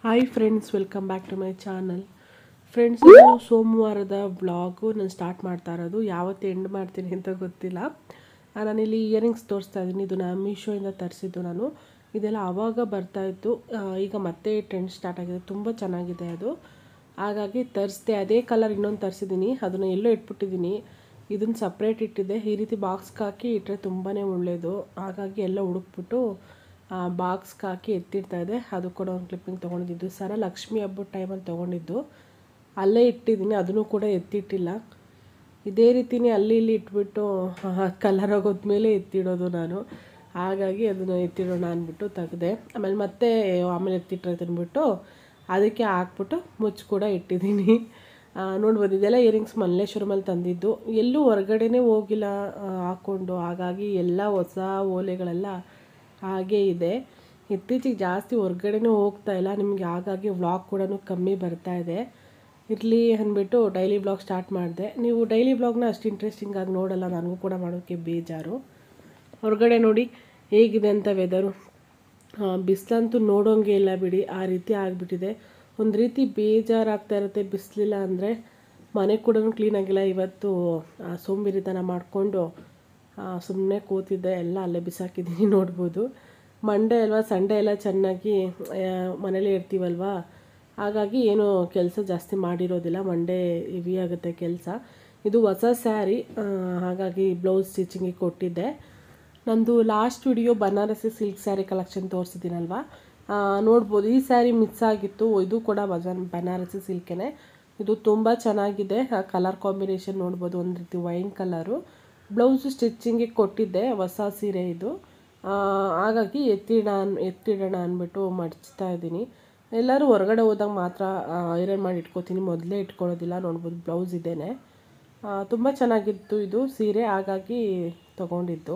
hi friends welcome back to my channel friends ಇದು ಸೋಮವಾರದ vlog ನಾನು ಸ್ಟಾರ್ಟ್ ಮಾಡ್ತಾ ಇರೋದು ಯಾವತ್ತು ಎಂಡ್ ಮಾಡ್ತೀನಿ ಅಂತ ಗೊತ್ತಿಲ್ಲ ಆ, ನಾನಿಲ್ಲಿ ಇಯರಿಂಗ್ಸ್ ತೋರಿಸ್ತಾ ಇದ್ದೀನಿ ಇದು ನಾನು ಮೀಶೋಯಿಂದ ತರಿಸಿದ್ದು ನಾನು ಇದೆಲ್ಲ ಆವಾಗ ಬರ್ತಾ ಇತ್ತು ಆ, ಈಗ ಮತ್ತೆ ಟ್ರೆಂಡ್ ಸ್ಟಾರ್ಟ್ ಆಗಿದೆ ತುಂಬ ಚೆನ್ನಾಗಿದೆ ಅದು ಹಾಗಾಗಿ ತರಿಸ್ದೆ ಅದೇ ಕಲರ್ ಇನ್ನೊಂದು ತರಿಸಿದ್ದೀನಿ ಅದನ್ನು ಎಲ್ಲೋ ಇಟ್ಬಿಟ್ಟಿದ್ದೀನಿ ಇದನ್ನು ಸಪ್ರೇಟ್ ಇಟ್ಟಿದ್ದೆ ಈ ರೀತಿ ಬಾಕ್ಸ್ಗೆ ಹಾಕಿ ಇಟ್ಟರೆ ತುಂಬಾ ಒಳ್ಳೆಯದು ಹಾಗಾಗಿ ಎಲ್ಲ ಹುಡುಕ್ಬಿಟ್ಟು ಬಾಕ್ಸ್ಗೆ ಹಾಕಿ ಎತ್ತಿಡ್ತಾ ಇದೆ ಅದು ಕೂಡ ಒಂದು ಕ್ಲಿಪ್ಪಿಂಗ್ ತೊಗೊಂಡಿದ್ದು ಸರ ಲಕ್ಷ್ಮಿ ಹಬ್ಬದ ಟೈಮಲ್ಲಿ ತೊಗೊಂಡಿದ್ದು ಅಲ್ಲೇ ಇಟ್ಟಿದ್ದೀನಿ ಅದನ್ನು ಕೂಡ ಎತ್ತಿಟ್ಟಿಲ್ಲ ಇದೇ ರೀತಿನೇ ಅಲ್ಲಿ ಇಲ್ಲಿ ಇಟ್ಬಿಟ್ಟು ಕಲರ್ ಆಗೋದ್ಮೇಲೆ ಎತ್ತಿಡೋದು ನಾನು ಹಾಗಾಗಿ ಅದನ್ನು ಎತ್ತಿಡೋಣ ಅಂದ್ಬಿಟ್ಟು ತೆಗ್ದೆ ಆಮೇಲೆ ಮತ್ತೆ ಆಮೇಲೆ ಎತ್ತಿಟ್ರೆ ಅಂದ್ಬಿಟ್ಟು ಅದಕ್ಕೆ ಹಾಕ್ಬಿಟ್ಟು ಮುಚ್ಚಿ ಕೂಡ ಇಟ್ಟಿದ್ದೀನಿ ಆ, ನೋಡ್ಬೋದು ಇದೆಲ್ಲ ಇಯರಿಂಗ್ಸ್ ಮಲ್ಲೇಶ್ವರಮಲ್ಲಿ ತಂದಿದ್ದು ಎಲ್ಲೂ ಹೊರಗಡೆನೇ ಹೋಗಿಲ್ಲ ಆ, ಹಾಕ್ಕೊಂಡು ಹಾಗಾಗಿ ಎಲ್ಲ ಹೊಸ ಓಲೆಗಳೆಲ್ಲ ಹಾಗೇ ಇದೆ ಇತ್ತೀಚೆಗೆ ಜಾಸ್ತಿ ಹೊರ್ಗಡೆನೂ ಹೋಗ್ತಾ ಇಲ್ಲ ನಿಮಗೆ ಹಾಗಾಗಿ ವ್ಲಾಗ್ ಕೂಡ ಕಮ್ಮಿ ಬರ್ತಾ ಇದೆ ಇರಲಿ ಅಂದ್ಬಿಟ್ಟು ಡೈಲಿ ಬ್ಲಾಗ್ ಸ್ಟಾರ್ಟ್ ಮಾಡಿದೆ ನೀವು ಡೈಲಿ ಬ್ಲಾಗ್ನ ಅಷ್ಟು ಇಂಟ್ರೆಸ್ಟಿಂಗ್ ಆಗಿ ನೋಡಲ್ಲ ನನಗೂ ಕೂಡ ಮಾಡೋಕ್ಕೆ ಬೇಜಾರು ಹೊರಗಡೆ ನೋಡಿ ಹೇಗಿದೆ ಅಂತ ವೆದರು ಬಿಸಿಲಂತೂ ನೋಡೋಂಗೆ ಇಲ್ಲ ಬಿಡಿ ಆ ರೀತಿ ಆಗಿಬಿಟ್ಟಿದೆ ಒಂದು ರೀತಿ ಬೇಜಾರಾಗ್ತಾ ಇರುತ್ತೆ ಬಿಸಿಲಿಲ್ಲ ಅಂದರೆ ಮನೆ ಕೂಡ ಕ್ಲೀನಾಗಿಲ್ಲ ಇವತ್ತು ಆ, ಸೋಂಬೇರಿತನ ಮಾಡಿಕೊಂಡು ಸುಮ್ಮನೆ ಕೂತಿದ್ದೆ ಎಲ್ಲ ಅಲ್ಲೇ ಬಿಸಾಕಿದ್ದೀನಿ ನೋಡ್ಬೋದು ಮಂಡೇ ಅಲ್ವಾ ಸಂಡೇ ಎಲ್ಲ ಚೆನ್ನಾಗಿ ಆ, ಮನೇಲೇ ಇರ್ತೀವಲ್ವಾ ಹಾಗಾಗಿ ಏನು ಕೆಲಸ ಜಾಸ್ತಿ ಮಾಡಿರೋದಿಲ್ಲ ಮಂಡೇ ಹೆವಿ ಆಗುತ್ತೆ ಕೆಲಸ ಇದು ಹೊಸ ಸ್ಯಾರಿ ಹಾಗಾಗಿ ಬ್ಲೌಸ್ ಸ್ಟಿಚಿಂಗಿಗೆ ಕೊಟ್ಟಿದ್ದೆ ನಂದು last video Banarasi silk saree collection ತೋರಿಸಿದ್ದೀನಲ್ವ ನೋಡ್ಬೋದು ಈ ಸ್ಯಾರಿ ಮಿಸ್ ಆಗಿತ್ತು ಇದು ಕೂಡ ಬಜಾನ್ ಬನಾರಸಿ ಸಿಲ್ಕೇನೆ ಇದು ತುಂಬ ಚೆನ್ನಾಗಿದೆ ಕಲರ್ ಕಾಂಬಿನೇಷನ್ ನೋಡ್ಬೋದು ಒಂದು ರೀತಿ ವೈನ್ ಕಲರು ಬ್ಲೌಸು ಸ್ಟಿಚಿಂಗಿಗೆ ಕೊಟ್ಟಿದ್ದೆ ಹೊಸ ಸೀರೆ ಇದು ಆ, ಹಾಗಾಗಿ ಎತ್ತಿಡ ಎತ್ತಿಡೋಣ ಅಂದ್ಬಿಟ್ಟು ಮಡಚ್ತಾ ಇದ್ದೀನಿ ಎಲ್ಲರೂ ಹೊರಗಡೆ ಹೋದಾಗ ಮಾತ್ರ ಐರನ್ ಮಾಡಿ ಇಟ್ಕೋತೀನಿ ಮೊದಲೇ ಇಟ್ಕೊಳ್ಳೋದಿಲ್ಲ ನೋಡ್ಬೋದು ಬ್ಲೌಸ್ ಇದೇನೆ ತುಂಬ ಚೆನ್ನಾಗಿತ್ತು ಇದು ಸೀರೆ ಹಾಗಾಗಿ ತಗೊಂಡಿದ್ದು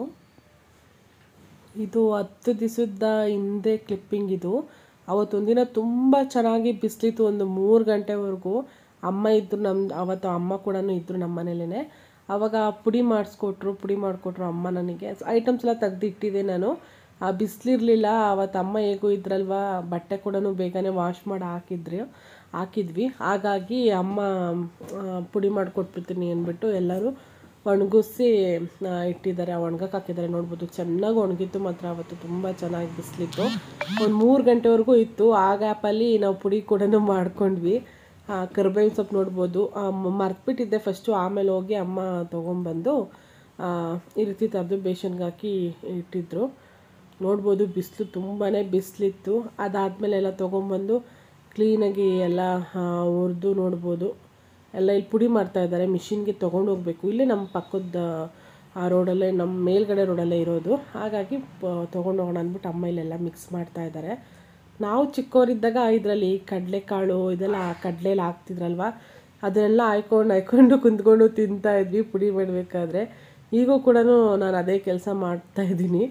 ಇದು ಹತ್ತು ದಿವಸದ ಹಿಂದೆ ಕ್ಲಿಪ್ಪಿಂಗ್ ಇದು ಅವತ್ತೊಂದಿನ ತುಂಬ ಚೆನ್ನಾಗಿ ಬಿಸಿಲಿತ್ತು ಒಂದು ಮೂರು ಗಂಟೆವರೆಗೂ ಅಮ್ಮ ಇದ್ದರು ನಮ್ಮ ಅವತ್ತು ಅಮ್ಮ ಕೂಡ ಇದ್ದರು ನಮ್ಮ ಮನೇಲೇ ಆವಾಗ ಪುಡಿ ಮಾಡಿಸ್ಕೊಟ್ರು ಪುಡಿ ಮಾಡಿಕೊಟ್ರು ಅಮ್ಮ ನನಗೆ ಐಟಮ್ಸ್ ಎಲ್ಲ ತೆಗ್ದು ಇಟ್ಟಿದ್ದೆ ನಾನು ಆ ಬಿಸಿಲಿರಲಿಲ್ಲ ಅವತ್ತು ಅಮ್ಮ ಹೇಗೂ ಇದ್ರಲ್ವ ಬಟ್ಟೆ ಕೂಡ ಬೇಗನೆ ವಾಶ್ ಮಾಡಿ ಹಾಕಿದ್ರು ಹಾಕಿದ್ವಿ ಹಾಗಾಗಿ ಅಮ್ಮ ಆ, ಪುಡಿ ಮಾಡಿಕೊಟ್ಬಿಡ್ತೀನಿ ಅಂದ್ಬಿಟ್ಟು ಎಲ್ಲರೂ ಒಣಗಿಸಿ ಇಟ್ಟಿದ್ದಾರೆ ಒಣಗಕ್ಕೆ ಹಾಕಿದ್ದಾರೆ ನೋಡ್ಬೋದು ಚೆನ್ನಾಗಿ ಒಣಗಿತ್ತು ಮಾತ್ರ ಅವತ್ತು ತುಂಬ ಚೆನ್ನಾಗಿ ಬಿಸಿಲಿತ್ತು ಒಂದು ಮೂರು ಗಂಟೆವರೆಗೂ ಇತ್ತು ಆ ಗ್ಯಾಪಲ್ಲಿ ನಾವು ಪುಡಿ ಕೂಡ ಮಾಡ್ಕೊಂಡ್ವಿ ಕರ್ಬೇವಿನ ಸೊಪ್ಪು ನೋಡ್ಬೋದು ಮರ್ತ್ಬಿಟ್ಟಿದ್ದೆ ಫಸ್ಟು ಆಮೇಲೆ ಹೋಗಿ ಅಮ್ಮ ತೊಗೊಂಬಂದು ಆ, ಈ ರೀತಿ ತೆಗೆದು ಬೇಷನ್ಗೆ ಹಾಕಿ ಇಟ್ಟಿದ್ರು ನೋಡ್ಬೋದು ಬಿಸಿಲು ತುಂಬಾ ಬಿಸಿಲಿತ್ತು ಅದಾದಮೇಲೆ ಎಲ್ಲ ತೊಗೊಂಬಂದು ಕ್ಲೀನಾಗಿ ಎಲ್ಲ ಹುರಿದು ನೋಡ್ಬೋದು ಎಲ್ಲ ಇಲ್ಲಿ ಪುಡಿ ಮಾಡ್ತಾ ಇದ್ದಾರೆ ಮಿಷಿನ್ಗೆ ತೊಗೊಂಡು ಹೋಗಬೇಕು ಇಲ್ಲೇ ನಮ್ಮ ಪಕ್ಕದ ಆ ರೋಡಲ್ಲೇ ನಮ್ಮ ಮೇಲ್ಗಡೆ ರೋಡಲ್ಲೇ ಇರೋದು ಹಾಗಾಗಿ ತೊಗೊಂಡು ಹೋಗೋಣ ಅಂದ್ಬಿಟ್ಟು ಅಮ್ಮ ಇಲ್ಲೆಲ್ಲ ಮಿಕ್ಸ್ ಮಾಡ್ತಾ ಇದ್ದಾರೆ ನಾವು ಚಿಕ್ಕವರಿದ್ದಾಗ ಇದರಲ್ಲಿ ಕಡಲೆಕಾಳು ಇದೆಲ್ಲ ಕಡಲೆಲ್ಲ ಹಾಕ್ತಿದ್ರಲ್ವ ಅದನ್ನೆಲ್ಲ ಹಾಯ್ಕೊಂಡು ಹಾಯ್ಕೊಂಡು ಕುಂತ್ಕೊಂಡು ತಿಂತಾ ಇದ್ವಿ ಪುಡಿ ಮಾಡಬೇಕಾದ್ರೆ ಈಗೂ ಕೂಡ ನಾನು ಅದೇ ಕೆಲಸ ಮಾಡ್ತಾ ಇದ್ದೀನಿ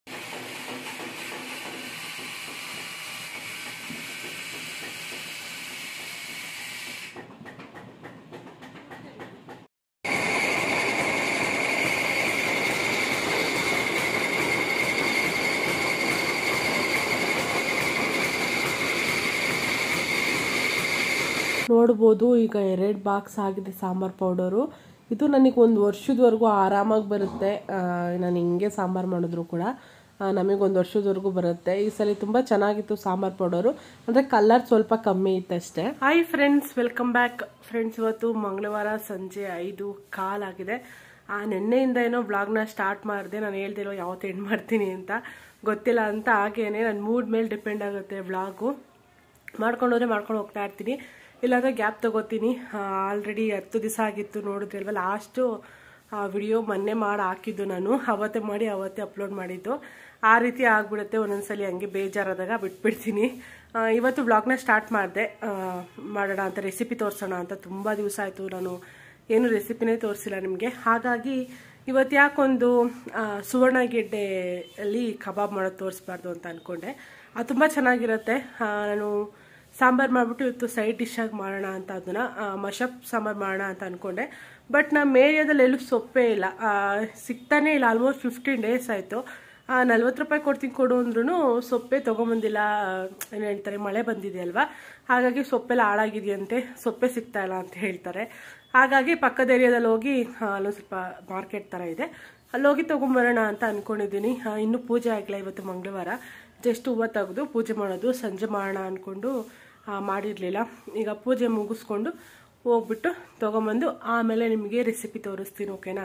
ನೋಡ್ಬೋದು ಈಗ ಎರಡು ಬಾಕ್ಸ್ ಆಗಿದೆ ಸಾಂಬಾರು ಪೌಡರು ಇದು ನನಗೆ ಒಂದು ವರ್ಷದವರೆಗೂ ಆರಾಮಾಗಿ ಬರುತ್ತೆ ಆ, ನಾನು ಹಿಂಗೆ ಸಾಂಬಾರು ಮಾಡಿದ್ರು ಕೂಡ ನಮಗೊಂದು ವರ್ಷದವರೆಗೂ ಬರುತ್ತೆ ಈ ಸಲ ತುಂಬ ಚೆನ್ನಾಗಿತ್ತು ಸಾಂಬಾರು ಪೌಡರು ಅಂದರೆ ಕಲರ್ ಸ್ವಲ್ಪ ಕಮ್ಮಿ ಇತ್ತಷ್ಟೇ hi friends welcome back friends ಇವತ್ತು ಮಂಗಳವಾರ ಸಂಜೆ ಐದು ಕಾಲಾಗಿದೆ ಆ ನಿನ್ನೆಯಿಂದ ಏನೋ ಬ್ಲಾಗ್ನ ಸ್ಟಾರ್ಟ್ ಮಾಡಿದೆ ನಾನು ಹೇಳ್ದಿರೋ ಯಾವತ್ತು ಎಂಡ್ ಮಾಡ್ತೀನಿ ಅಂತ ಗೊತ್ತಿಲ್ಲ ಅಂತ ಹಾಗೇನೆ ನನ್ನ ಮೂಡ್ ಮೇಲೆ ಡಿಪೆಂಡ್ ಆಗುತ್ತೆ ಬ್ಲಾಗು ಮಾಡ್ಕೊಂಡೋದ್ರೆ ಮಾಡ್ಕೊಂಡು ಹೋಗ್ತಾ ಇರ್ತೀನಿ ಇಲ್ಲಾಂದರೆ ಗ್ಯಾಪ್ ತಗೋತೀನಿ ಆಲ್ರೆಡಿ ಹತ್ತು ದಿವಸ ಆಗಿತ್ತು ನೋಡಿದ್ರಲ್ವ ಲಾಸ್ಟು ವಿಡಿಯೋ ಮೊನ್ನೆ ಮಾಡಿ ಹಾಕಿದ್ದು ನಾನು ಅವತ್ತೇ ಮಾಡಿ ಅವತ್ತೇ ಅಪ್ಲೋಡ್ ಮಾಡಿದ್ದು ಆ ರೀತಿ ಆಗ್ಬಿಡುತ್ತೆ ಒಂದೊಂದ್ಸಲಿ ಹಂಗೆ ಬೇಜಾರಾದಾಗ ಬಿಟ್ಬಿಡ್ತೀನಿ ಆ, ಇವತ್ತು ಬ್ಲಾಗ್ನ ಸ್ಟಾರ್ಟ್ ಮಾಡಿದೆ ಮಾಡೋಣ ಅಂತ ರೆಸಿಪಿ ತೋರಿಸೋಣ ಅಂತ ತುಂಬ ದಿವಸ ಆಯಿತು ನಾನು ಏನು ರೆಸಿಪಿನೇ ತೋರಿಸಿಲ್ಲ ನಿಮಗೆ ಹಾಗಾಗಿ ಇವತ್ತು ಯಾಕೊಂದು ಆ, ಸುವರ್ಣಗೆಡ್ಡೆಯಲ್ಲಿ ಕಬಾಬ್ ಮಾಡೋದು ತೋರಿಸ್ಬಾರ್ದು ಅಂತ ಅಂದ್ಕೊಂಡೆ ಅದು ತುಂಬ ಚೆನ್ನಾಗಿರುತ್ತೆ ಆ, ನಾನು ಸಾಂಬಾರು ಮಾಡಿಬಿಟ್ಟು ಇವತ್ತು ಸೈಡ್ ಡಿಶ್ಶಾಗಿ ಮಾಡೋಣ ಅಂತ ಅದನ್ನು ಮಶಪ್ ಸಾಂಬಾರು ಮಾಡೋಣ ಅಂತ ಅಂದ್ಕೊಂಡೆ ಬಟ್ ನಮ್ಮ ಏರಿಯಾದಲ್ಲಿ ಎಲ್ಲೂ ಸೊಪ್ಪೇ ಇಲ್ಲ ಆ, ಸಿಗ್ತಾನೇ ಇಲ್ಲ ಆಲ್ಮೋಸ್ಟ್ ಫಿಫ್ಟೀನ್ ಡೇಸ್ ಆಯಿತು ನಲ್ವತ್ತು ರೂಪಾಯಿ ಕೊಡ್ತೀನಿ ಕೊಡು ಅಂದ್ರೂ ಸೊಪ್ಪೆ ತೊಗೊಂಬಂದಿಲ್ಲ ಏನು ಹೇಳ್ತಾರೆ ಮಳೆ ಬಂದಿದೆ ಅಲ್ವಾ ಹಾಗಾಗಿ ಸೊಪ್ಪೆಲ್ಲ ಹಾಳಾಗಿದೆಯಂತೆ ಸೊಪ್ಪೆ ಸಿಗ್ತಾ ಇಲ್ಲ ಅಂತ ಹೇಳ್ತಾರೆ ಹಾಗಾಗಿ ಪಕ್ಕದ ಏರಿಯಾದಲ್ಲಿ ಹೋಗಿ ಆ, ಅಲ್ಲೊಂದು ಸ್ವಲ್ಪ ಮಾರ್ಕೆಟ್ ಥರ ಇದೆ ಅಲ್ಲಿ ಹೋಗಿ ತೊಗೊಂಬರೋಣ ಅಂತ ಅಂದ್ಕೊಂಡಿದ್ದೀನಿ ಇನ್ನೂ ಪೂಜೆ ಆಗಿಲ್ಲ ಇವತ್ತು ಮಂಗಳವಾರ ಜಸ್ಟ್ ಹೂವು ತೆಗೆದು ಪೂಜೆ ಮಾಡೋದು ಸಂಜೆ ಮಾಡೋಣ ಅಂದ್ಕೊಂಡು ಮಾಡಿರಲಿಲ್ಲ ಈಗ ಪೂಜೆ ಮುಗಿಸ್ಕೊಂಡು ಹೋಗ್ಬಿಟ್ಟು ತೊಗೊಂಬಂದು ಆಮೇಲೆ ನಿಮಗೆ ರೆಸಿಪಿ ತೋರಿಸ್ತೀನಿ ಓಕೆನಾ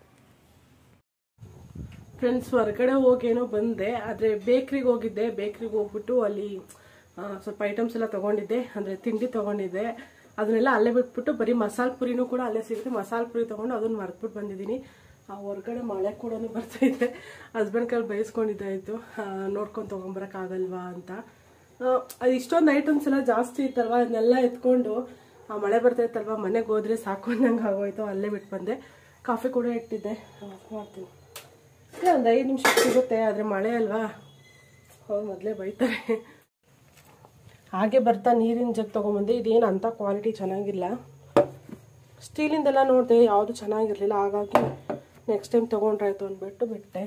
ಫ್ರೆಂಡ್ಸ್ ಹೊರಗಡೆ ಹೋಗೇನೋ ಬಂದೆ ಆದರೆ ಬೇಕ್ರಿಗೆ ಹೋಗಿದ್ದೆ ಬೇಕ್ರಿಗೆ ಹೋಗ್ಬಿಟ್ಟು ಅಲ್ಲಿ ಆ, ಸ್ವಲ್ಪ ಐಟಮ್ಸ್ ಎಲ್ಲ ತೊಗೊಂಡಿದ್ದೆ ಅಂದರೆ ತಿಂಡಿ ತೊಗೊಂಡಿದ್ದೆ ಅದನ್ನೆಲ್ಲ ಅಲ್ಲೇ ಬಿಟ್ಬಿಟ್ಟು ಬರೀ ಮಸಾಲೆ ಪುರಿನೂ ಕೂಡ ಅಲ್ಲೇ ಸಿಗುತ್ತೆ ಮಸಾಲೆ ಪುರಿ ತೊಗೊಂಡು ಅದನ್ನು ಮರ್ತ್ಬಿಟ್ಟು ಬಂದಿದ್ದೀನಿ ಆ ಹೊರಗಡೆ ಮಳೆ ಕೂಡ ಬರ್ತಾ ಇದೆ ಹಸ್ಬೆಂಡ್ ಕೈಲಿ ಬಯಸ್ಕೊಂಡಿದ್ದಾಯಿತು ನೋಡ್ಕೊಂಡು ತೊಗೊಂಬರೋಕ್ಕಾಗಲ್ವಾ ಅಂತ ಆ, ಅದು ಇಷ್ಟೊಂದು ಐಟಮ್ಸ್ ಎಲ್ಲ ಜಾಸ್ತಿ ಇತ್ತಲ್ವ ಅದನ್ನೆಲ್ಲ ಎತ್ಕೊಂಡು ಆ ಮಳೆ ಬರ್ತಾ ಇತ್ತಲ್ವ ಮನೆಗೆ ಹೋದ್ರೆ ಸಾಕು ಅನ್ನಂಗೆ ಆಗೋಯ್ತು ಅಲ್ಲೇ ಬಿಟ್ಟು ಬಂದೆ ಕಾಫಿ ಕೂಡ ಇಟ್ಟಿದ್ದೆ ಆ, ಮಾಡ್ತೀನಿ ಇಲ್ಲ ಒಂದು ಐದು ನಿಮಿಷ ಸಿಗುತ್ತೆ ಆದರೆ ಮಳೆ ಅಲ್ವಾ ಅವ್ರು ಮೊದಲೇ ಬೈತಾರೆ ಹಾಗೆ ಬರ್ತಾ ನೀರಿನ ಜಗ್ ತೊಗೊಂಬಂದೆ ಇದೇನು ಅಂಥ ಕ್ವಾಲಿಟಿ ಚೆನ್ನಾಗಿಲ್ಲ ಸ್ಟೀಲಿಂದೆಲ್ಲ ನೋಡಿದೆ ಯಾವುದು ಚೆನ್ನಾಗಿರಲಿಲ್ಲ ಹಾಗಾಗಿ ನೆಕ್ಸ್ಟ್ ಟೈಮ್ ತೊಗೊಂಡ್ರಾಯ್ತು ಅಂದ್ಬಿಟ್ಟು ಬಿಟ್ಟೆ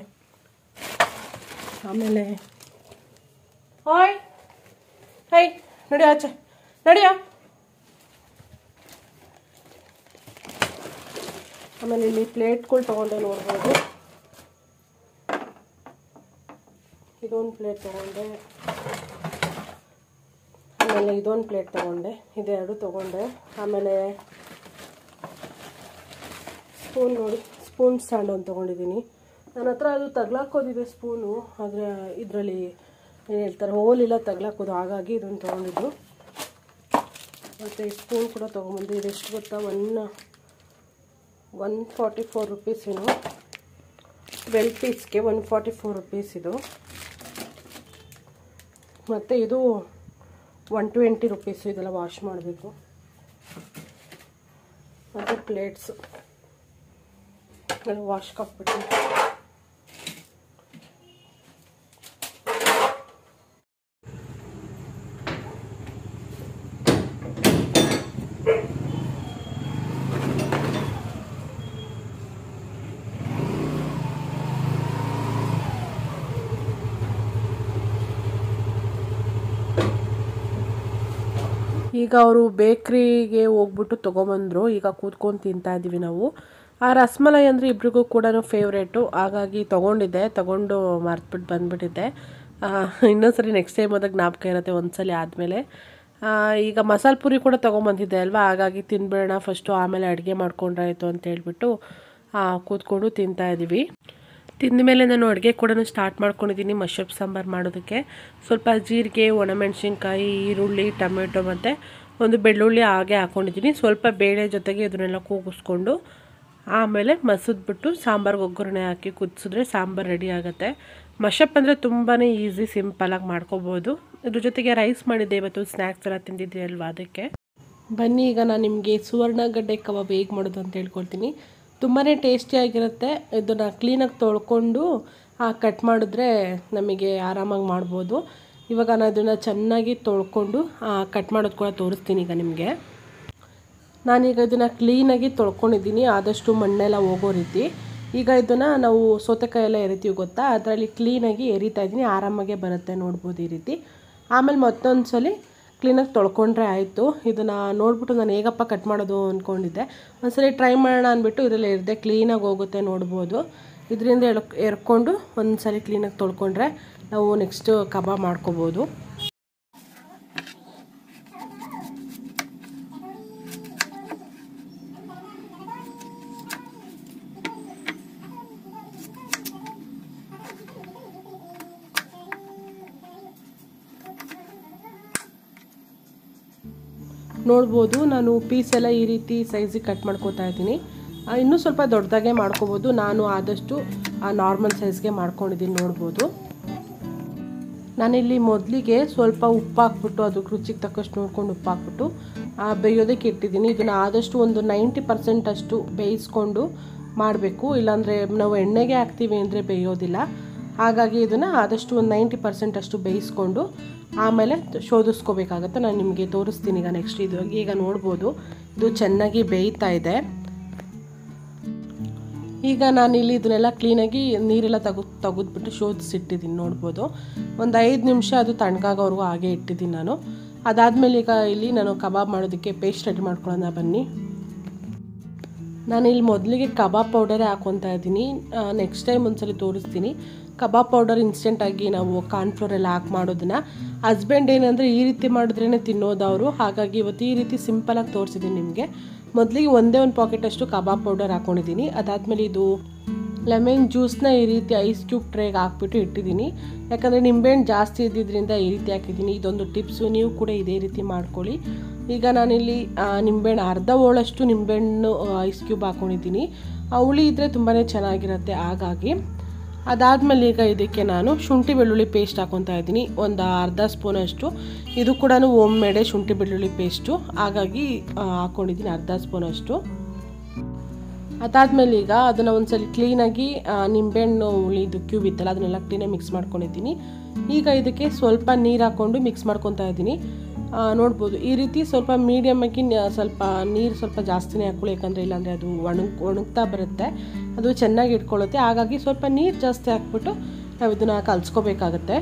ಆಮೇಲೆ ಹಾಯ್ ಹೈ ನಡಿ ಆಚೆ ನಡಿಯ ಆಮೇಲೆ ಇಲ್ಲಿ ಪ್ಲೇಟ್ಗಳು ತೊಗೊಂಡೆ ನೋಡ್ಬೋದು ಇದೊಂದು ಪ್ಲೇಟ್ ತೊಗೊಂಡೆ ಆಮೇಲೆ ಇದೊಂದು ಪ್ಲೇಟ್ ತೊಗೊಂಡೆ ಇದೆರಡು ತೊಗೊಂಡೆ ಆಮೇಲೆ ಸ್ಪೂನ್ ನೋಡಿ ಸ್ಪೂನ್ ಸ್ಟ್ಯಾಂಡ್ ಒಂದು ತೊಗೊಂಡಿದ್ದೀನಿ ನನ್ನ ಹತ್ರ ಅದು ತಗ್ಲಾಕೋದಿದೆ ಸ್ಪೂನು ಆದರೆ ಇದರಲ್ಲಿ ಏನು ಹೇಳ್ತಾರೆ ಹೋಲಿಲ್ಲ ತಗ್ಲಾಕೋದು ಹಾಗಾಗಿ ಇದನ್ನು ತೊಗೊಂಡಿದ್ದು ಮತ್ತು ಸ್ಪೂನ್ ಕೂಡ ತೊಗೊಂಬಂದು ಇದೆಷ್ಟು ಗೊತ್ತಾ one one forty four rupees ಏನು ಟ್ವೆಲ್ ಪೀಸ್ಗೆ ಒನ್ ಫಾರ್ಟಿ ಫೋರ್ ರುಪೀಸ್ ಇದು ಮತ್ತು ಇದು ಒನ್ ಟ್ವೆಂಟಿ ರುಪೀಸು ಇದೆಲ್ಲ ವಾಶ್ ಮಾಡಬೇಕು ಮತ್ತು ಪ್ಲೇಟ್ಸು ಎಲ್ಲ ವಾಶ್ ಹಾಕ್ಬಿಟ್ಟು ಈಗ ಅವರು ಬೇಕ್ರಿಗೆ ಹೋಗ್ಬಿಟ್ಟು ತೊಗೊಂಬಂದರು ಈಗ ಕೂತ್ಕೊಂಡು ತಿಂತಾ ಇದ್ದೀವಿ ನಾವು ಆ ರಸ್ಮಲೈ ಅಂದರೆ ಇಬ್ರಿಗೂ ಕೂಡ ಫೇವ್ರೇಟು ಹಾಗಾಗಿ ತೊಗೊಂಡಿದ್ದೆ ತೊಗೊಂಡು ಮರ್ತ್ಬಿಟ್ಟು ಬಂದ್ಬಿಟ್ಟಿದ್ದೆ ಆ, ಇನ್ನೊಂದ್ಸರಿ ನೆಕ್ಸ್ಟ್ ಟೈಮ್ ಹೋದಾಗ ಜ್ಞಾಪಕ ಇರುತ್ತೆ ಒಂದ್ಸಲಿ ಆದಮೇಲೆ ಈಗ ಮಸಾಲೆ ಪುರಿ ಕೂಡ ತೊಗೊಂಬಂದಿದ್ದೆ ಅಲ್ವಾ ಹಾಗಾಗಿ ತಿನ್ಬಿಡೋಣ ಫಸ್ಟು ಆಮೇಲೆ ಅಡುಗೆ ಮಾಡ್ಕೊಂಡ್ರಾಯ್ತು ಅಂತ ಹೇಳ್ಬಿಟ್ಟು ಆ, ಕೂತ್ಕೊಂಡು ತಿಂತಾ ಇದ್ದೀವಿ ತಿಂದ ಮೇಲೆ ನಾನು ಅಡುಗೆ ಕೂಡ ಸ್ಟಾರ್ಟ್ ಮಾಡ್ಕೊಂಡಿದ್ದೀನಿ ಮಶ್ರೂಮ್ ಸಾಂಬಾರು ಮಾಡೋದಕ್ಕೆ ಸ್ವಲ್ಪ ಜೀರಿಗೆ ಒಣಮೆಣಸಿನ್ಕಾಯಿ ಈರುಳ್ಳಿ ಟೊಮೆಟೊ ಮತ್ತು ಒಂದು ಬೆಳ್ಳುಳ್ಳಿ ಹಾಗೆ ಹಾಕ್ಕೊಂಡಿದ್ದೀನಿ ಸ್ವಲ್ಪ ಬೇಳೆ ಜೊತೆಗೆ ಇದನ್ನೆಲ್ಲ ಕೂಗಿಸ್ಕೊಂಡು ಆಮೇಲೆ ಮಸದ್ಬಿಟ್ಟು ಸಾಂಬಾರ್ಗೆ ಒಗ್ಗರಣೆ ಹಾಕಿ ಕುದಿಸಿದ್ರೆ ಸಾಂಬಾರು ರೆಡಿ ಆಗುತ್ತೆ ಮಶಪ್ ಅಂದರೆ ತುಂಬಾ ಈಸಿ ಸಿಂಪಲಾಗಿ ಮಾಡ್ಕೋಬೋದು ಇದ್ರ ಜೊತೆಗೆ ರೈಸ್ ಮಾಡಿದ್ದೆ ಇವತ್ತು ಸ್ನ್ಯಾಕ್ಸ್ ಎಲ್ಲ ತಿಂದಿದ್ದೆ ಅಲ್ವಾ ಅದಕ್ಕೆ ಬನ್ನಿ ಈಗ ನಾನು ನಿಮಗೆ ಸುವರ್ಣಗಡ್ಡೆ ಕಬಾಬ್ ಹೇಗೆ ಮಾಡೋದು ಅಂತ ಹೇಳ್ಕೊಳ್ತೀನಿ ತುಂಬಾ ಟೇಸ್ಟಿಯಾಗಿರುತ್ತೆ ಇದನ್ನು ಕ್ಲೀನಾಗಿ ತೊಳ್ಕೊಂಡು ಕಟ್ ಮಾಡಿದ್ರೆ ನಮಗೆ ಆರಾಮಾಗಿ ಮಾಡ್ಬೋದು ಇವಾಗ ನಾನು ಅದನ್ನು ಚೆನ್ನಾಗಿ ತೊಳ್ಕೊಂಡು ಕಟ್ ಮಾಡೋದು ಕೂಡ ತೋರಿಸ್ತೀನಿ ಈಗ ನಿಮಗೆ ನಾನೀಗ ಇದನ್ನು ಕ್ಲೀನಾಗಿ ತೊಳ್ಕೊಂಡಿದ್ದೀನಿ ಆದಷ್ಟು ಮಣ್ಣೆಲ್ಲ ಹೋಗೋ ರೀತಿ ಈಗ ಇದನ್ನು ನಾವು ಸೌತೆಕಾಯಿ ಎಲ್ಲ ಎರಿತೀವಿ ಗೊತ್ತಾ ಅದರಲ್ಲಿ ಕ್ಲೀನಾಗಿ ಎರಿತಾ ಇದ್ದೀನಿ ಆರಾಮಾಗೆ ಬರುತ್ತೆ ನೋಡ್ಬೋದು ಈ ರೀತಿ ಆಮೇಲೆ ಮತ್ತೊಂದು ಸಲ ಕ್ಲೀನಾಗಿ ತೊಳ್ಕೊಂಡ್ರೆ ಆಯಿತು ಇದನ್ನು ನೋಡ್ಬಿಟ್ಟು ನಾನು ಹೇಗಪ್ಪ ಕಟ್ ಮಾಡೋದು ಅಂದ್ಕೊಂಡಿದ್ದೆ ಒಂದ್ಸಲಿ ಟ್ರೈ ಮಾಡೋಣ ಅಂದ್ಬಿಟ್ಟು ಇದರಲ್ಲಿ ಎರಿದೆ ಕ್ಲೀನಾಗಿ ಹೋಗುತ್ತೆ ನೋಡ್ಬೋದು ಇದರಿಂದ ಎಳ್ ಎರ್ಕೊಂಡು ಒಂದು ಸಲ ಕ್ಲೀನಾಗಿ ತೊಳ್ಕೊಂಡ್ರೆ ನಾವು ನೆಕ್ಸ್ಟ್ ಕಬಾಬ್ ಮಾಡ್ಕೋಬೋದು ನೋಡ್ಬೋದು ನಾನು ಪೀಸ್ ಎಲ್ಲ ಈ ರೀತಿ ಸೈಜಿಗೆ ಕಟ್ ಮಾಡ್ಕೋತಾ ಇದ್ದೀನಿ ಆ, ಇನ್ನೂ ಸ್ವಲ್ಪ ದೊಡ್ಡದಾಗೆ ಮಾಡ್ಕೋಬೋದು ನಾನು ಆದಷ್ಟು ನಾರ್ಮಲ್ ಸೈಜ್ಗೆ ಮಾಡ್ಕೊಂಡಿದ್ದೀನಿ ನೋಡ್ಬೋದು ನಾನಿಲ್ಲಿ ಮೊದಲಿಗೆ ಸ್ವಲ್ಪ ಉಪ್ಪು ಹಾಕ್ಬಿಟ್ಟು ಅದಕ್ಕೆ ರುಚಿಗೆ ತಕ್ಕಷ್ಟು ನೋಡ್ಕೊಂಡು ಉಪ್ಪು ಹಾಕ್ಬಿಟ್ಟು ಆ, ಬೇಯೋದಕ್ಕೆ ಇಟ್ಟಿದ್ದೀನಿ ಇದನ್ನು ಆದಷ್ಟು ಒಂದು ನೈಂಟಿ ಪರ್ಸೆಂಟ್ ಅಷ್ಟು ಬೇಯಿಸ್ಕೊಂಡು ಮಾಡಬೇಕು ಇಲ್ಲಾಂದರೆ ನಾವು ಎಣ್ಣೆಗೆ ಹಾಕ್ತೀವಿ ಅಂದರೆ ಬೇಯೋದಿಲ್ಲ ಹಾಗಾಗಿ ಇದನ್ನು ಆದಷ್ಟು ಒಂದು ನೈಂಟಿ ಪರ್ಸೆಂಟ್ ಅಷ್ಟು ಬೇಯಿಸ್ಕೊಂಡು ಆಮೇಲೆ ಶೋಧಿಸ್ಕೋಬೇಕಾಗತ್ತೆ ನಾನು ನಿಮಗೆ ತೋರಿಸ್ತೀನಿ ಈಗ ನೆಕ್ಸ್ಟ್ ಇದು ಈಗ ನೋಡ್ಬೋದು ಇದು ಚೆನ್ನಾಗಿ ಬೇಯ್ತಾ ಇದೆ ಈಗ ನಾನು ಇಲ್ಲಿ ಇದನ್ನೆಲ್ಲ ಕ್ಲೀನಾಗಿ ನೀರೆಲ್ಲ ತೆಗೆದು ತೆಗೆದ್ಬಿಟ್ಟು ಶೋಧಿಸಿಟ್ಟಿದ್ದೀನಿ ನೋಡ್ಬೋದು ಒಂದು ಐದು ನಿಮಿಷ ಅದು ತಣ್ಣಗಾಗೋವರೆಗೂ ಹಾಗೆ ಇಟ್ಟಿದ್ದೀನಿ ನಾನು ಅದಾದಮೇಲೆ ಈಗ ಇಲ್ಲಿ ನಾನು ಕಬಾಬ್ ಮಾಡೋದಕ್ಕೆ ಪೇಸ್ಟ್ ರೆಡಿ ಮಾಡ್ಕೊಳ್ಳೋಣ ಬನ್ನಿ ನಾನು ಇಲ್ಲಿ ಮೊದಲಿಗೆ ಕಬಾಬ್ ಪೌಡರೇ ಹಾಕ್ಕೊತಾ ಇದ್ದೀನಿ ನೆಕ್ಸ್ಟ್ ಟೈಮ್ ಒಂದ್ಸಲಿ ತೋರಿಸ್ತೀನಿ ಕಬಾಬ್ ಪೌಡರ್ ಇನ್ಸ್ಟೆಂಟಾಗಿ ನಾವು ಕಾರ್ನ್ಫ್ಲೋರ್ ಎಲ್ಲ ಹಾಕಿ ಮಾಡೋದನ್ನ ಹಸ್ಬೆಂಡ್ ಏನಂದರೆ ಈ ರೀತಿ ಮಾಡಿದ್ರೇ ತಿನ್ನೋದು ಅವರು ಹಾಗಾಗಿ ಇವತ್ತು ಈ ರೀತಿ ಸಿಂಪಲಾಗಿ ತೋರಿಸಿದ್ದೀನಿ ನಿಮಗೆ ಮೊದಲಿಗೆ ಒಂದೇ ಒಂದು ಪಾಕೆಟಷ್ಟು ಕಬಾಬ್ ಪೌಡರ್ ಹಾಕ್ಕೊಂಡಿದ್ದೀನಿ ಅದಾದಮೇಲೆ ಇದು ಲೆಮನ್ ಜ್ಯೂಸ್ನ ಈ ರೀತಿ ಐಸ್ ಕ್ಯೂಬ್ ಟ್ರೇಗೆ ಹಾಕ್ಬಿಟ್ಟು ಇಟ್ಟಿದ್ದೀನಿ ಯಾಕಂದರೆ ನಿಂಬೆಹಣ್ಣು ಜಾಸ್ತಿ ಇದ್ದಿದ್ದರಿಂದ ಈ ರೀತಿ ಹಾಕಿದ್ದೀನಿ ಇದೊಂದು ಟಿಪ್ಸು ನೀವು ಕೂಡ ಇದೇ ರೀತಿ ಮಾಡ್ಕೊಳ್ಳಿ ಈಗ ನಾನಿಲ್ಲಿ ಆ, ನಿಂಬೆಹಣ್ಣು ಅರ್ಧ ಹೋಳಷ್ಟು ನಿಂಬೆಹಣ್ಣು ಐಸ್ ಕ್ಯೂಬ್ ಹಾಕ್ಕೊಂಡಿದ್ದೀನಿ ಆ ಹುಳಿ ಇದ್ದರೆ ತುಂಬಾ ಚೆನ್ನಾಗಿರುತ್ತೆ ಹಾಗಾಗಿ ಅದಾದಮೇಲೆ ಈಗ ಇದಕ್ಕೆ ನಾನು ಶುಂಠಿ ಬೆಳ್ಳುಳ್ಳಿ ಪೇಸ್ಟ್ ಹಾಕೊತಾ ಇದ್ದೀನಿ ಒಂದು ಅರ್ಧ ಸ್ಪೂನಷ್ಟು ಇದು ಕೂಡ ಓಮ್ ಮೇಡೆ ಶುಂಠಿ ಬೆಳ್ಳುಳ್ಳಿ ಪೇಸ್ಟು ಹಾಗಾಗಿ ಆ, ಹಾಕ್ಕೊಂಡಿದ್ದೀನಿ ಅರ್ಧ ಸ್ಪೂನಷ್ಟು ಅದಾದಮೇಲೆ ಈಗ ಅದನ್ನು ಒಂದ್ಸಲ ಕ್ಲೀನಾಗಿ ನಿಂಬೆಹಣ್ಣು ಉಳಿದು ಕ್ಯೂಬ್ ಇತ್ತಲ್ಲ ಅದನ್ನೆಲ್ಲ ಕ್ಲೀನಾಗಿ ಮಿಕ್ಸ್ ಮಾಡ್ಕೊಂಡಿದ್ದೀನಿ ಈಗ ಇದಕ್ಕೆ ಸ್ವಲ್ಪ ನೀರು ಹಾಕ್ಕೊಂಡು ಮಿಕ್ಸ್ ಮಾಡ್ಕೊತಾ ಇದ್ದೀನಿ ಆ, ನೋಡ್ಬೋದು ಈ ರೀತಿ ಸ್ವಲ್ಪ ಮೀಡಿಯಮ್ಮಾಗಿ ಸ್ವಲ್ಪ ನೀರು ಸ್ವಲ್ಪ ಜಾಸ್ತಿನೇ ಹಾಕ್ಕೊಳ್ಳಿ ಯಾಕಂದರೆ ಇಲ್ಲಾಂದರೆ ಅದು ಒಣಗ್ ಒಣಗ್ತಾ ಬರುತ್ತೆ ಅದು ಚೆನ್ನಾಗಿ ಇಟ್ಕೊಳ್ಳುತ್ತೆ ಹಾಗಾಗಿ ಸ್ವಲ್ಪ ನೀರು ಜಾಸ್ತಿ ಹಾಕ್ಬಿಟ್ಟು ನಾವು ಇದನ್ನು ಕಲಿಸ್ಕೋಬೇಕಾಗತ್ತೆ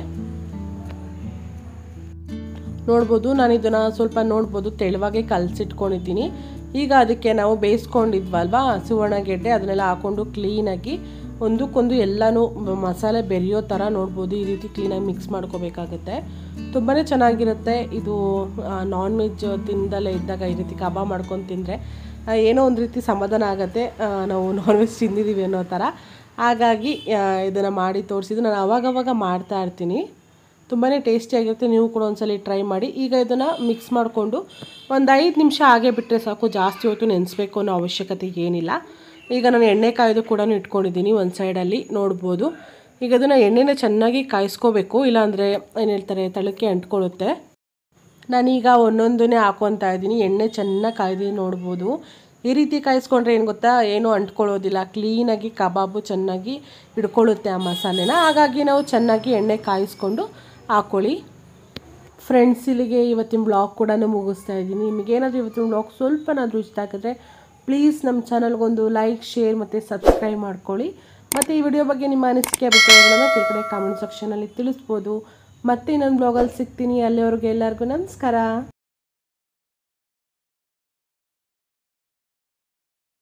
ನೋಡ್ಬೋದು ನಾನು ಇದನ್ನು ಸ್ವಲ್ಪ ನೋಡ್ಬೋದು ತೆಳುವಾಗೆ ಕಲಸಿಟ್ಕೊಂಡಿದ್ದೀನಿ ಈಗ ಅದಕ್ಕೆ ನಾವು ಬೇಯಿಸ್ಕೊಂಡಿದ್ವಲ್ವಾ ಸುವರ್ಣಗೆಡ್ಡೆ ಅದನ್ನೆಲ್ಲ ಹಾಕ್ಕೊಂಡು ಕ್ಲೀನಾಗಿ ಒಂದಕ್ಕೊಂದು ಎಲ್ಲನೂ ಮ- ಮಸಾಲೆ ಬೆರೆಯೋ ಥರ ನೋಡ್ಬೋದು ಈ ರೀತಿ ಕ್ಲೀನಾಗಿ ಮಿಕ್ಸ್ ಮಾಡ್ಕೋಬೇಕಾಗುತ್ತೆ ತುಂಬಾ ಚೆನ್ನಾಗಿರುತ್ತೆ ಇದು ನಾನ್ ವೆಜ್ ತಿಂದಲೇ ಇದ್ದಾಗ ಈ ರೀತಿ ಕಬಾಬ್ ಮಾಡ್ಕೊಂಡು ತಿಂದರೆ ಏನೋ ಒಂದು ರೀತಿ ಸಮಾಧಾನ ಆಗುತ್ತೆ ಆ, ನಾವು ನಾನ್ ವೆಜ್ ತಿಂದಿದ್ದೀವಿ ಅನ್ನೋ ಥರ ಹಾಗಾಗಿ ಇದನ್ನು ಮಾಡಿ ತೋರಿಸಿದ್ದು ನಾನು ಅವಾಗವಾಗ ಮಾಡ್ತಾ ಇರ್ತೀನಿ ತುಂಬಾ ಟೇಸ್ಟಿಯಾಗಿರುತ್ತೆ ನೀವು ಕೂಡ ಒಂದ್ಸಲಿ ಟ್ರೈ ಮಾಡಿ ಈಗ ಇದನ್ನು ಮಿಕ್ಸ್ ಮಾಡಿಕೊಂಡು ಒಂದು ಐದು ನಿಮಿಷ ಹಾಗೆ ಬಿಟ್ಟರೆ ಸಾಕು ಜಾಸ್ತಿ ಹೊತ್ತು ನೆನೆಸ್ಬೇಕು ಅನ್ನೋ ಅವಶ್ಯಕತೆ ಏನಿಲ್ಲ ಈಗ ನಾನು ಎಣ್ಣೆ ಕಾಯ್ದು ಕೂಡ ಇಟ್ಕೊಂಡಿದ್ದೀನಿ ಒಂದು ಸೈಡಲ್ಲಿ ನೋಡ್ಬೋದು ಈಗ ಅದನ್ನು ಎಣ್ಣೆನ ಚೆನ್ನಾಗಿ ಕಾಯಿಸ್ಕೋಬೇಕು ಇಲ್ಲಾಂದರೆ ಏನು ಹೇಳ್ತಾರೆ ತಳಕ್ಕೆ ಅಂಟ್ಕೊಳ್ಳುತ್ತೆ ನಾನೀಗ ಒಂದೊಂದನ್ನೇ ಹಾಕೊತಾ ಇದ್ದೀನಿ ಎಣ್ಣೆ ಚೆನ್ನಾಗಿ ಕಾಯ್ದು ನೋಡ್ಬೋದು ಈ ರೀತಿ ಕಾಯಿಸ್ಕೊಂಡ್ರೆ ಏನು ಗೊತ್ತಾ ಏನೂ ಅಂಟ್ಕೊಳ್ಳೋದಿಲ್ಲ ಕ್ಲೀನಾಗಿ ಕಬಾಬು ಚೆನ್ನಾಗಿ ಹಿಡ್ಕೊಳ್ಳುತ್ತೆ ಆ ಮಸಾಲೆನ ಹಾಗಾಗಿ ನಾವು ಚೆನ್ನಾಗಿ ಎಣ್ಣೆ ಕಾಯಿಸ್ಕೊಂಡು ಹಾಕ್ಕೊಳ್ಳಿ ಫ್ರೆಂಡ್ಸ್ ಇಲ್ಲಿಗೆ ಇವತ್ತಿನ ಬ್ಲಾಗ್ ಕೂಡ ಮುಗಿಸ್ತಾ ಇದ್ದೀನಿ ನಿಮಗೇನಾದರೂ ಇವತ್ತಿನ ಬ್ಲಾಗ್ ಸ್ವಲ್ಪನಾದರೂ ಇಷ್ಟ ಆಗಿದ್ರೆ ಪ್ಲೀಸ್ ನಮ್ಮ ಚಾನಲ್ಗೊಂದು ಲೈಕ್ ಶೇರ್ ಮತ್ತು ಸಬ್ಸ್ಕ್ರೈಬ್ ಮಾಡ್ಕೊಳ್ಳಿ ಮತ್ತು ಈ ವಿಡಿಯೋ ಬಗ್ಗೆ ನಿಮ್ಮ ಅನಿಸಿಕೆ ಅಭಿಪ್ರಾಯಗಳನ್ನು ಕೆಳಗಡೆ ಕಾಮೆಂಟ್ ಸೆಕ್ಷನಲ್ಲಿ ತಿಳಿಸ್ಬೋದು ಮತ್ತೆ ಇನ್ನೊಂದು ಬ್ಲಾಗಲ್ಲಿ ಸಿಗ್ತೀನಿ ಅಲ್ಲಿವರೆಗೆ ಎಲ್ಲರಿಗೂ ನಮಸ್ಕಾರ